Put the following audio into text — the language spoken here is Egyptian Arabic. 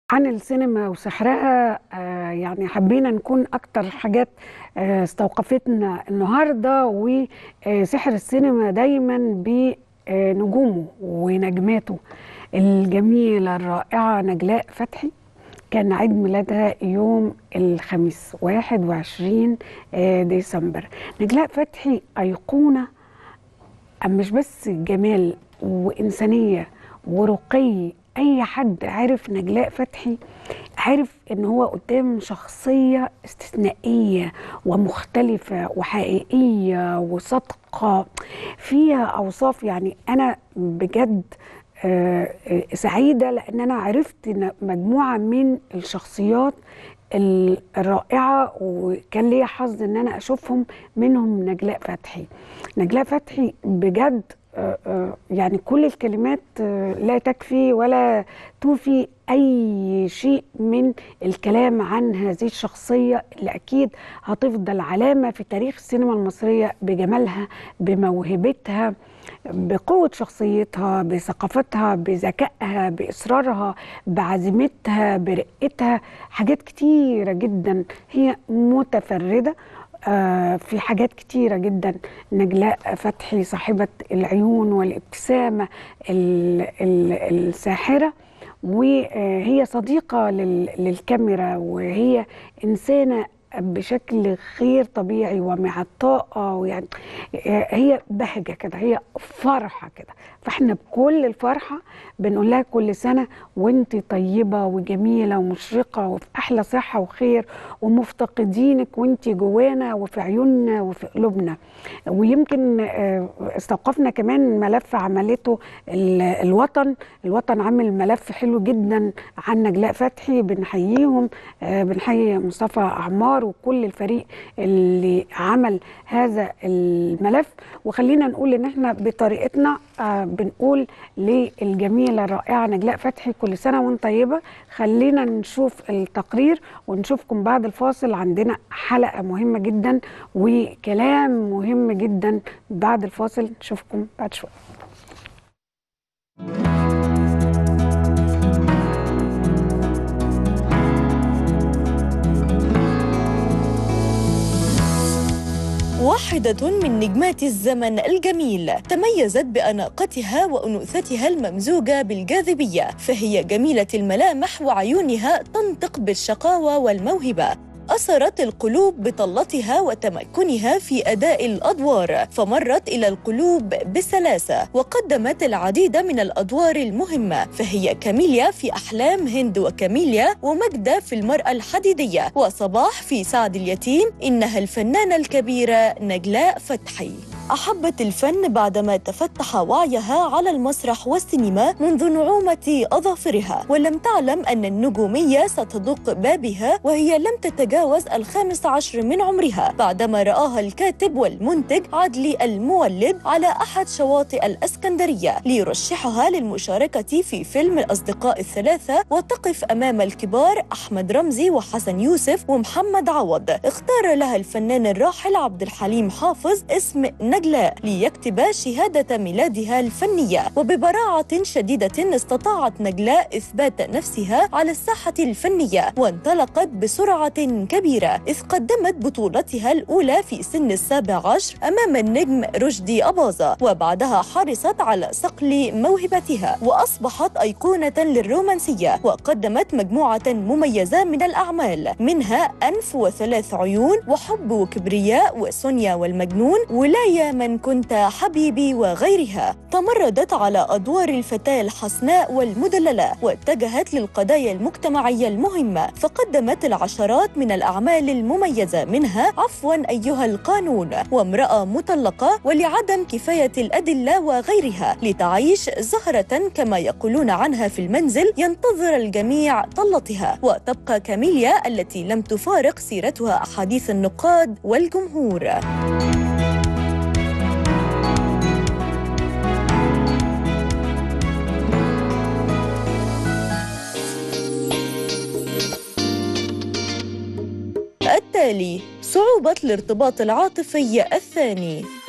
عن السينما وسحرها آه، يعني حبينا نكون اكتر حاجات آه، استوقفتنا النهارده وسحر السينما دايما بنجومه ونجماته الجميله الرائعه نجلاء فتحي كان عيد ميلادها يوم الخميس 21 آه، ديسمبر نجلاء فتحي أيقونة مش بس جمال وإنسانية ورقي أي حد عارف نجلاء فتحي عارف إن هو قدام شخصية استثنائية ومختلفة وحقيقية وصادقة فيها أوصاف يعني أنا بجد آه، آه، سعيده لان انا عرفت إن مجموعه من الشخصيات ال- الرائعه وكان ليا حظ ان انا اشوفهم منهم نجلاء فتحي نجلاء فتحي بجد آه، آه، يعني كل الكلمات آه، لا تكفي ولا توفي اي شيء من الكلام عن هذه الشخصيه اللي اكيد هتفضل علامه في تاريخ السينما المصريه بجمالها بموهبتها بقوة شخصيتها بثقافتها بذكائها بإصرارها بعزيمتها برقتها حاجات كتيرة جدا هي متفردة آه، في حاجات كتيرة جدا نجلاء فتحي صاحبة العيون والابتسامة ال- ال- الساحرة وهي صديقة لل- للكاميرا وهي إنسانة بشكل غير طبيعي ومع الطاقة ويعني هي بهجة كده هي فرحة كده فاحنا بكل الفرحة بنقول لها كل سنة وانت طيبة وجميلة ومشرقة وفي أحلى صحة وخير ومفتقدينك وانت جوانا وفي عيوننا وفي قلوبنا ويمكن آه، استوقفنا كمان ملف عملته ال- الوطن الوطن عامل ملف حلو جدا عن نجلاء فتحي بنحييهم آه، بنحيي مصطفى أعمار وكل الفريق اللي عمل هذا الملف وخلينا نقول ان احنا بطريقتنا آه، بنقول للجميلة الرائعة نجلاء فتحي كل سنة وانت طيبة خلينا نشوف التقرير ونشوفكم بعد الفاصل عندنا حلقة مهمة جدا وكلام مهم جدا بعد الفاصل نشوفكم بعد شوية واحدة من نجمات الزمن الجميل تميزت بأناقتها وأنوثتها الممزوجة بالجاذبية فهي جميلة الملامح وعيونها تنطق بالشقاوة والموهبة أثرت القلوب بطلتها وتمكنها في أداء الأدوار فمرت إلى القلوب بسلاسة وقدمت العديد من الأدوار المهمة فهي كاميليا في أحلام هند وكاميليا ومجدة في المرأة الحديدية وصباح في سعد اليتيم إنها الفنانة الكبيرة نجلاء فتحي أحبت الفن بعدما تفتح وعيها على المسرح والسينما منذ نعومة أظافرها ولم تعلم أن النجومية ستدق بابها وهي لم تتجاوز الخامس عشر من عمرها بعدما رآها الكاتب والمنتج عدلي المولد على أحد شواطئ الأسكندرية ليرشحها للمشاركة في فيلم الأصدقاء الثلاثة وتقف أمام الكبار أحمد رمزي وحسن يوسف ومحمد عوض اختار لها الفنان الراحل عبد الحليم حافظ اسم نجلاء ليكتب شهادة ميلادها الفنية وببراعة شديدة استطاعت نجلاء إثبات نفسها على الساحة الفنية وانطلقت بسرعة كبيرة إذ قدمت بطولتها الأولى في سن السابع عشر أمام النجم رشدي أباظة وبعدها حرصت على صقل موهبتها وأصبحت أيقونة للرومانسية وقدمت مجموعة مميزة من الأعمال منها أنف وثلاث عيون وحب وكبرياء وسونيا والمجنون ولايا من كنت حبيبي وغيرها تمردت على أدوار الفتاة الحسناء والمدللة واتجهت للقضايا المجتمعية المهمة فقدمت العشرات من الأعمال المميزة منها عفوا أيها القانون وامرأة مطلقة ولعدم كفاية الأدلة وغيرها لتعيش زهرة كما يقولون عنها في المنزل ينتظر الجميع طلتها وتبقى كاميليا التي لم تفارق سيرتها أحاديث النقاد والجمهور التالي صعوبة الارتباط العاطفي الثاني